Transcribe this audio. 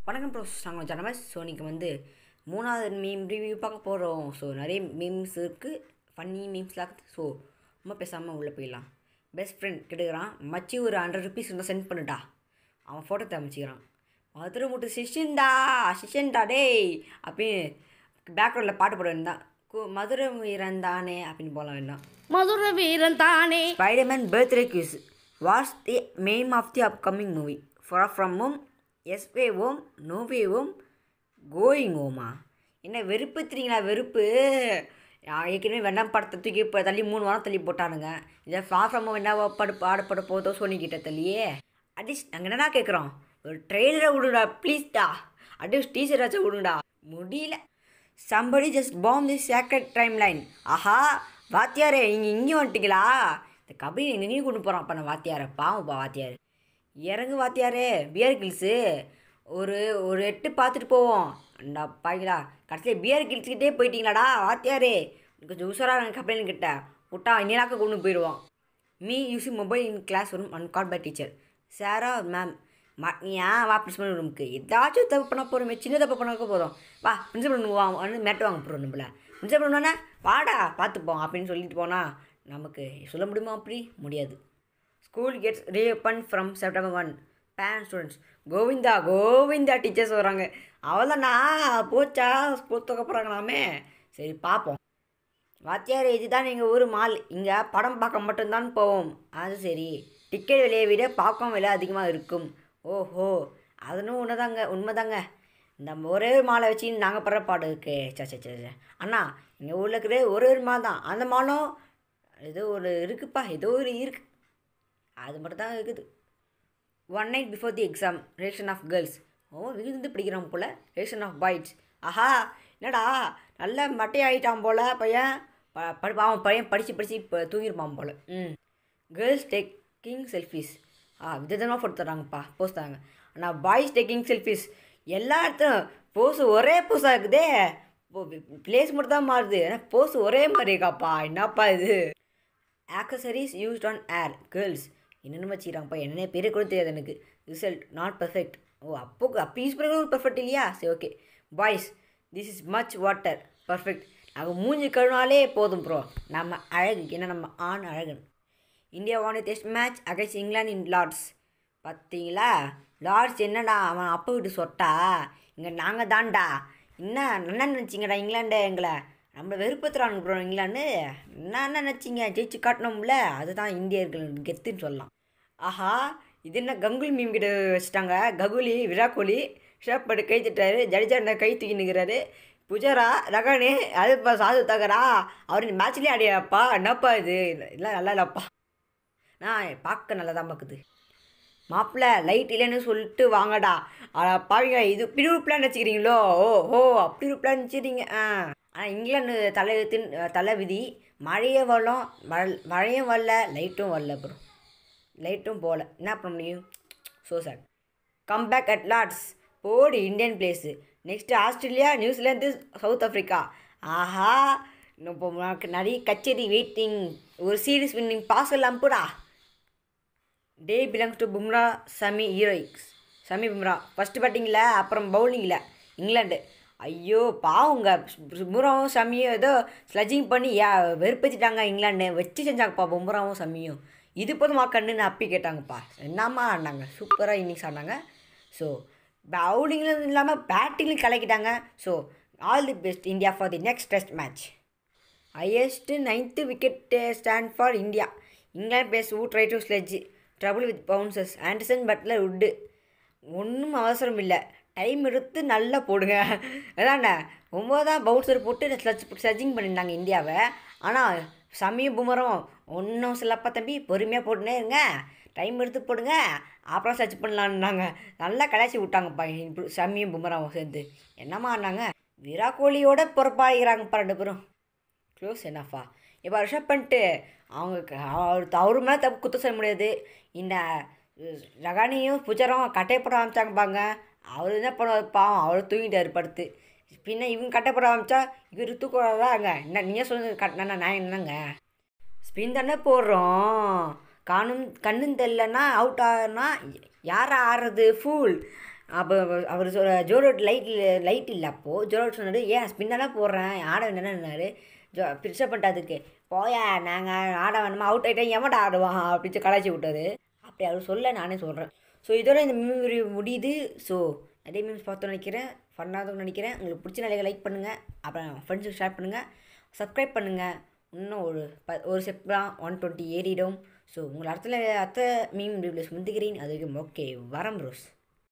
வணக்கம் ப்ரோஸ் நாங்கள் ஜனமஸ் ஸோ இன்றைக்கி வந்து மூணாவது மீம் ரிவ்யூ பார்க்க போகிறோம் ஸோ நிறைய மீம்ஸ் இருக்குது ஃபன்னி மீம்ஸ்லாம் இருக்குது ஸோ ரொம்ப பேசாமல் உள்ளே போயிடலாம் பெஸ்ட் ஃப்ரெண்ட் கெடுக்கிறான் மச்சி ஒரு ஹண்ட்ரட் ருபீஸ் இருந்தால் சென்ட் பண்ணுடா அவன் ஃபோட்டோ அமைச்சிக்கிறான் மதுரை முட்டு சிஷன்டா சிஷன்டா டேய் அப்படின்னு பேக்ரவுண்டில் பாட்டு போட வேண்டாம் கு- மதுரை வீரன் தானே அப்படின்னு போகலாம் வேண்டாம் மதுர வீரன் தானே spiderman birthday guess what's the main of the upcoming movie far from home எஸ்வே ஓம் நோவே ஓம் கோயிங் ஓமா என்ன வெறுப்புத்துறீங்களா வெறுப்பு ஆ, ஏற்கனவே வெண்ணம் படத்தை தூக்கி இப்போ தள்ளி மூணு வாரம் தள்ளி போட்டானுங்க இதை ஃபார் ஃப்ரம் ஹோம் என்ன படு பாடப்பட போதோ சோனிக்கிட்ட தள்ளியே அட்லீஸ்ட் நாங்கள் என்னடா கேட்குறோம் ஒரு ட்ரெயிலரை விடுடா ப்ளீஸ்டா அட்லீஸ்ட் டீச்சராச்சும் விடுடா முடியல சம்படி ஜஸ்ட் பாம் தி சேக்கட் டைம் லைன் ஆஹா வாத்தியாரே இங்கே இங்கேயும் வந்துட்டீங்களா இந்த கபடி எங்கேயும் கொண்டு போகிறான் அப்போ நான் வாத்தியாரை பாவம்ப்பா வாத்தியார் இறங்கு வாத்தியாரே பியர் கில்ஸு ஒரு ஒரு எட்டு பார்த்துட்டு போவோம் அண்டா பாய்களா கடைசியில் பியர் கில்ஸ்கிட்டே போயிட்டீங்களாடா வாத்தியாரே கொஞ்சம் உஷாராக கம்பெனி கிட்ட விட்டா இன்னிலாக்க கொண்டு போயிடுவோம் me using mobile in classroom and call by teacher சாரா மேம் மா நீ ஏன் வா பிரின்சிபல் ரூமுக்கு ஏதாச்சும் தப்பு பண்ண போகிறோமே சின்ன தப்பு பண்ண போதும் வா பிரின்சிபல் ரூம் வா வந்து மேட்டு வாங்க போகிறோம் நம்மள பிரின்சிபல் ரூம்னா வாடா பார்த்துப்போம் அப்படின்னு சொல்லிட்டு போனால் நமக்கு சொல்ல முடியுமா அப்படி முடியாது school gets reopen from September one parent students Govinda Govinda teachers வராங்க அவ்வளோண்ணா போச்சா ஸ்கூல் தொக்க போகிறாங்களாமே சரி பார்ப்போம் வாத்தியார் இதுதான் எங்கள் ஊர் மால் இங்கே படம் பார்க்க மட்டும்தான் போவோம் அது சரி டிக்கெட் விலையை விட பாப்கார்ன் விலை அதிகமாக இருக்கும் ஓஹோ அதுவும் உண்மைதாங்க உண்மைதாங்க இந்த ஒரே ஒரு மாலை வச்சு நாங்கள் படுற பாடு இருக்கு சே சே சே சே. அண்ணா எங்கள் ஊரில் இருக்கிற ஒரே ஒரு மால் தான் அந்த மாலும் ஏதோ ஒரு இருக்குப்பா ஏதோ ஒரு இருக்கு அது மட்டும் தான் இருக்குது one night before the exam relation of girls ஓ விழுந்து படிக்கிறான் போல் ரிலேஷன் ஆஃப் பாய்ஸ் ஆஹா என்னடா நல்ல மட்டை ஆகிட்டான் போல் பையன் ப படி அவன் பையன் படித்து படித்து இப்போ தூங்கியிருப்பான் போல் ம் கேர்ள்ஸ் டேக்கிங் செல்ஃபீஸ் ஆ விதவிதமாக போட்டு தராங்கப்பா போஸ் தராங்க ஆனால் பாய்ஸ் டேக்கிங் செல்ஃபீஸ் எல்லா இடத்துலையும் போஸ் ஒரே போஸாக இருக்குதே பிளேஸ் மட்டும் தான் மாறுது ஆனால் போஸ் ஒரே மாதிரி இருக்காப்பா என்னப்பா இது accessories used on air girls என்னென்ன வச்சுக்கிறாங்கப்பா என்னென்ன பேரே கூட தெரியாது எனக்கு ரிசல்ட் நாட் பர்ஃபெக்ட் ஓ அப்போ அப்போ யூஸ் பண்ண பர்ஃபெக்ட் இல்லையா சரி okay boys this is much water perfect நாங்கள் மூஞ்சி கழுவினாலே போதும் ப்ரோ நம்ம அழகு ஏன்னா நம்ம ஆண் அழகன் India won test match against England in Lord's பார்த்தீங்களா லார்ட்ஸ் என்னடா அவன் அப்பா வீட்டு சொட்டா இங்கே நாங்கள் தான்டா என்ன என்ன நினச்சிங்கடா இங்கிலாண்டு எங்களை நம்மளை வெறுப்பத்துறானுங்க ப்ரோ இங்கிலாந்து என்ன என்ன நினச்சிங்க ஜெயிச்சு காட்டணும்ல அதுதான் இந்தியர்கள் கெத்துன்னு சொல்லலாம் ஆஹா இது என்ன கங்குலி மீம் கிட்ட வச்சுட்டாங்க ககுலி விராட் கோலி ஷேப் பட்டு கை திட்டாரு ஜடேஜா என்ன கை தூக்கி நிற்கிறாரு புஜாரா ரகானு அதுப்பா சாது தகரா அவர் இந்த மேட்ச்லேயே அடையாப்பா என்னப்பா இது இதெல்லாம் நல்லா இல்லைப்பா நான் பார்க்க நல்லா தான் பார்க்குது மாப்பிள்ள லைட் இல்லைன்னு சொல்லிட்டு வாங்கடா அட பாவிங்க இது இப்படி ஒரு பிளான் வச்சுக்கிறீங்களோ ஓ ஓ அப்படி ஒரு பிளான் வச்சுக்கிறீங்க ஆ ஆனால் இங்கிலாந்து தலையத்தின் தலை விதி மழையே வரலாம் வர மழையும் வரல லைட்டும் வரல அப்புறம் லைட்டும் போகல என்ன பண்ண முடியும் so sir come back at Lord's போடு Indian players next Australia New Zealand South Africa ஆஹா இப்போ உனக்கு நிறைய கச்சேரி வெயிட்டிங் ஒரு சீரீஸ் வின்னிங் பாஸ் எல்லாம் போடா day belongs to Bumrah Shami heroics Shami Bumrah first பேட்டிங்கில் அப்புறம் பவுலிங்கில் இங்கிலாந்து ஐயோ பாவங்க பும்ராவும் சமியும் ஏதோ ஸ்லஜிங் பண்ணி யா வெறுப்பேற்றிட்டாங்க இங்கிலாந்து வச்சு செஞ்சாங்கப்பா பும்ராவும் சமியும் இது போதுமா கண்ணுன்னு அப்பி கேட்டாங்கப்பா என்னம்மா ஆடினாங்க சூப்பராக இன்னிங்ஸ் ஆடினாங்க ஸோ பவுலிங்லும் இல்லாமல் பேட்டிங்லையும் கலக்கிட்டாங்க so all the best India for the next test match highest ninth wicket stand for India England players ஊ try to sledge trouble with bounces Anderson Butler உட்டு ஒன்றும் அவசரம் இல்லை டைம் எடுத்து நல்லா போடுங்க அதானே ஒம்போதான் பவுன்சர் போட்டு ஸ்லட்ஜ் ஸ்லட்ஜிங் பண்ணியிருந்தாங்க இந்தியாவை ஆனால் சமயம் புமரம் ஒன்றும் சிலப்பா தம்பி பொறுமையாக போட்டுனே இருங்க டைம் எடுத்து போடுங்க அப்புறம் சர்ச் பண்ணலான்னாங்க நல்லா கலாச்சி விட்டாங்கப்பா இப்படி சமியும் புமராவும் சேர்ந்து என்னம்மா ஆனாங்க விராட் கோலியோட பொறுப்பாகிறாங்கப்பா ரெண்டு பேரும் க்ளோஸ் என்னஃபா இப்போ ரிஷப் பண்ணிட்டு அவங்க க- அவர் அவரு மேலே தப்பு குத்த சொல்ல முடியாது இந்த அஹ், ரகானியும் புஜரும் கட்டைப்பட ஆரம்பிச்சாங்கப்பாங்க அவர் என்ன பண்ணுவார் பாவம் அவர் தூங்கிட்டாரு படுத்து பின்ன இவங்க கட்டைப்பட ஆரம்பிச்சா இவர் தூக்கக்கூடாதாங்க என்ன நீங்கள் சொல்லுங்க கட்டினா நான் என்னங்க ஸ்பின் தானே போடுறோம் காணும் கண்ணும் தெரிலனா அவுட் ஆகுனா யார் ஆடுறது ஃபூல் அப்போ அவர் சொல்ல ஜோரோட் லைட் லைட் இல்லை அப்போது ஜோரோட் சொன்னார் ஏன் ஸ்பின்னெல்லாம் போடுறேன் ஆட வேண்டாம்னாரு ஜோ பிரிச்சப் பண்ணிட்டாதுக்கு போயா நாங்கள் ஆட வேணுமா அவுட் ஆகிட்டா எவன்டா ஆடுவான் அப்படின்னு கலாச்சி விட்டாரு அப்படி அவர் சொல்ல நானே சொல்கிறேன் ஸோ இதோட இந்த மீம் ரிவ்யூ முடியுது ஸோ நிறைய மீம்ஸ் பார்த்தோன்னு நினைக்கிறேன் ஃபன்னாக நினைக்கிறேன் உங்களுக்கு பிடிச்ச நிலையை லைக் பண்ணுங்கள் அப்புறம் ஃப்ரெண்ட்ஸுக்கு ஷேர் பண்ணுங்கள் சப்ஸ்கிரைப் பண்ணுங்கள் இன்னும் ஒரு ப ஒரு ஸ்டெப் தான் ஒன் டுவெண்ட்டி ஏறிடும் ஸோ உங்களை அடுத்த அடுத்த மீம் ரிவ்யூஸ் முந்திக்கிறேன் அது வரைக்கும் ஓகே வரம் ரோஸ்